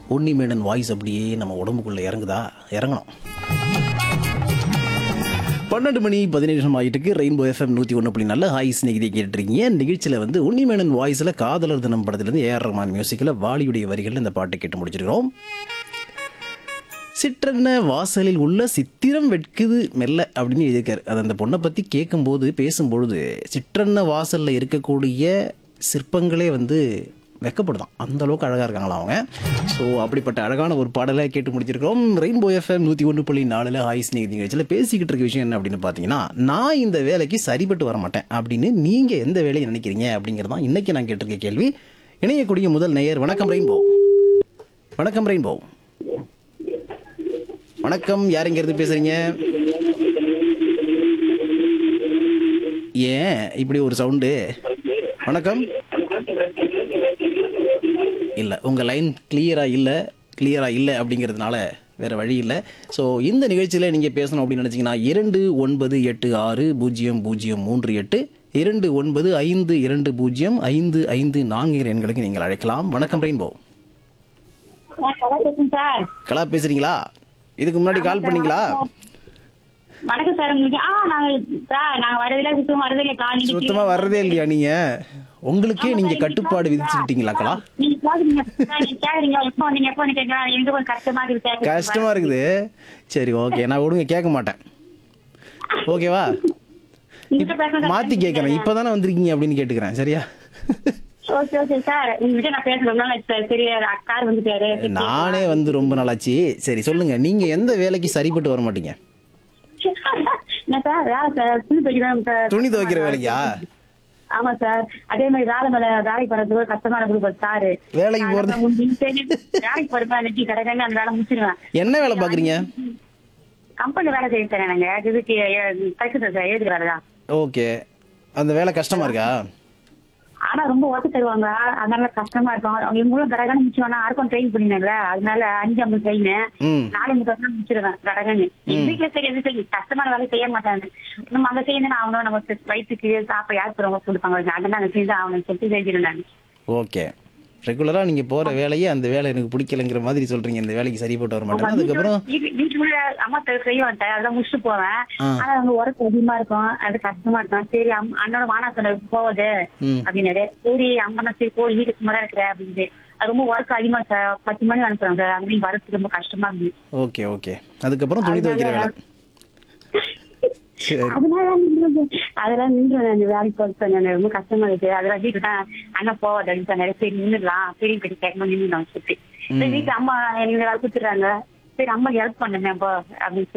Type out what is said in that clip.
Unni Menon voice அப்படியே நம்ம உடம்புக்குள்ள இறங்குதா இறங்கணும் பன்னெண்டு மணி பதினேழு நிமிஷம் ஆகிட்டு ரெயின்போ எஃப்எம் நூற்றி ஒன்று புள்ளி நல்ல ஹாய் ஸ்நேகிதை கேட்டிருக்கீங்க நிகழ்ச்சியில் வந்து உன்னிமேனன் வாய்ஸில் காதலர் தினம் படத்துலேருந்து ஏஆர் ரஹ்மான் மியூசிக்கில் வாலியுடைய வரிகளில் இந்த பாட்டை கேட்டு முடிச்சிருக்கிறோம் சிற்றன்ன வாசலில் உள்ள சித்திரம் வெட்குது மெல்ல அப்படின்னு எழுதியிருக்காரு அது அந்த பொண்ணை பற்றி கேட்கும்போது பேசும்பொழுது சிற்றன்ன வாசலில் இருக்கக்கூடிய சிற்பங்களே வந்து வெக்கப்படுதான் அந்த அளவுக்கு அழகாக இருக்காங்களா அவங்க ஸோ அப்படிப்பட்ட அழகான ஒரு பாடலை கேட்டு முடிச்சிருக்கிறோம் ரெயின்போ எஃப்எம் நூற்றி ஒன்று புள்ளி நாலில் ஹாய் ஸ்நேக் நிகழ்ச்சியில் பேசிக்கிட்டு இருக்க விஷயம் என்ன அப்படின்னு பார்த்தீங்கன்னா நான் இந்த வேலைக்கு சரிப்பட்டு வர மாட்டேன் அப்படின்னு நீங்கள் எந்த வேலையை நினைக்கிறீங்க அப்படிங்கிறது தான் இன்றைக்கி நான் கேட்டிருக்க கேள்வி இணையக்கூடிய முதல் நேயர் வணக்கம் ரெயின்போ வணக்கம் ரெயின்போ வணக்கம் யார் இங்க இருந்து பேசுறீங்க ஏன் இப்படி ஒரு சவுண்டு வணக்கம் இல்லை உங்கள் லைன் கிளியராக இல்லை கிளியராக இல்லை அப்படிங்கிறதுனால வேறு வழி இல்லை ஸோ இந்த நிகழ்ச்சியில் நீங்கள் பேசணும் அப்படின்னு நினச்சிங்கன்னா இரண்டு ஒன்பது எட்டு ஆறு பூஜ்ஜியம் பூஜ்ஜியம் மூன்று எட்டு இரண்டு ஒன்பது ஐந்து இரண்டு பூஜ்ஜியம் ஐந்து ஐந்து நான்கு எண்களுக்கு நீங்கள் அழைக்கலாம் வணக்கம் ரெயின்போ வணக்கம் சார் கலா பேசுகிறீங்களா இதுக்கு முன்னாடி கால் பண்ணீங்களா வணக்கம் சார் உங்களுக்கு ஆ நாங்க சார் நாங்க வரதில்ல சுத்தம் வரதில்ல கால் சுத்தமா வர்றதே இல்லையா நீங்க உங்களுக்கே நீங்க கட்டுப்பாடு விதிச்சுக்கிட்டீங்களா கலா நீங்க கேக்குறீங்க சார், நீங்க கேக்குறீங்க எப்போ வந்தீங்க எப்போ வந்தீங்க கேக்குறீங்க எனக்கு கொஞ்சம் கஷ்டமா இருக்கு சார் கஷ்டமா இருக்குது சரி ஓகே நான் விடுங்க கேட்க மாட்டேன் ஓகேவா நீங்க பேசுறது மாத்தி கேட்கறேன் இப்பதானே வந்திருக்கீங்க அப்படின்னு கேட்டுக்கிறேன் சரியா ஓகே ஓகே சார் உங்ககிட்ட நான் பேசுறதுனால சார் சரி அக்கார் வந்துட்டாரு நானே வந்து ரொம்ப நாளாச்சு சரி சொல்லுங்க நீங்க எந்த வேலைக்கு சரிப்பட்டு வர மாட்டீங்க என்ன சார் வேலை சார் துணி தைக்கிறேன் சார் துணி துவைக்கிற வேலைக்கா ஆமா சார் அதே மாதிரி வேலை மேல வேலைக்கு போறதுக்கு கஷ்டமான கொடுப்பாரு சாரு வேலைக்கு போறது நான் வந்து சரி, வேலைக்கு போறப்ப அன்னைக்கு கடற்கன்னு அந்த வேலை முடிச்சிருவேன் என்ன வேலை பாக்குறீங்க கம்பெனி வேலை செய்ய சார் நாங்க இதுக்கு தைக்கிறது சார் எழுதுக்கு வேலை தான் ஓகே அந்த வேலை கஷ்டமா இருக்கா ஆனா ரொம்ப ஒர்க் தருவாங்க அதனால கஷ்டமா இருக்கும் அவங்க மூலம் கடகன்னு முடிச்சுவானா யாருக்கும் ட்ரெயின் பண்ணினாங்கல்ல அதனால அஞ்சு ஐம்பது ட்ரெயின் ம் நாலு ஐம்பது தான் முடிச்சிருவேன் கடகன்னு வீட்டுல சரி எது சரி கஷ்டமான வேலை செய்ய மாட்டாங்க நம்ம அங்க செய்யணும் அவங்க நமக்கு வயிற்றுக்கு சாப்பிட யாருக்கு ரொம்ப கொடுப்பாங்க அதனால அங்க செஞ்சு அவனை சொல்லிட்டு செஞ்சிருந்தாங்க ஓகே ரெகுலரா நீங்க போற வேலையே அந்த வேலை எனக்கு பிடிக்கலங்கிற மாதிரி சொல்றீங்க இந்த வேலைக்கு சரிப்பட்டு வர மாட்டேன் அதுக்கப்புறம் வீட்டுக்குள்ள அம்மா தெ- செய்வான் சார் அதான் முடிச்சுட்டு போவேன் ஆ. ஆனா அவங்க உரத்து அதிகமா இருக்கும் அது கஷ்டமா இருக்கும் சரி அம்- அண்ணனோட வானா சொன்ன போகுது ம் அப்படின்னாரு சரி அம்மா சரி போய் வீட்டுக்கு சும்மா தான் இருக்கிற அப்படின்ட்டு அது ரொம்ப ஒர்க் அதிகமா சார் பத்து மணி அனுப்புறாங்க சார் அங்கேயும் வரதுக்கு ரொம்ப கஷ்டமா இருந்துச்சு ஓகே ஓகே அதுக்கப்புறம் துணி துவைக்கிற வேலை சரி அதனால நின்று அதெல்லாம் நின்று அந்த வேலைக்கு போறது சார் நான் ரொம்ப கஷ்டமா இருக்கு அதெல்லாம் வீட்டுக்கு தான் அண்ணா போவாது அப்படின்னு சொன்னாரு சரி நின்றுடலாம் பெரிய பெரிய கேட்கணும் நின்று சொல்லி வீட்டுல அம்மா எனக்கு வேலை கொடுத்துறாங்க சரி அம்மா ஹெல்ப் பண்ணுங்க அப்போ அப்படின்னு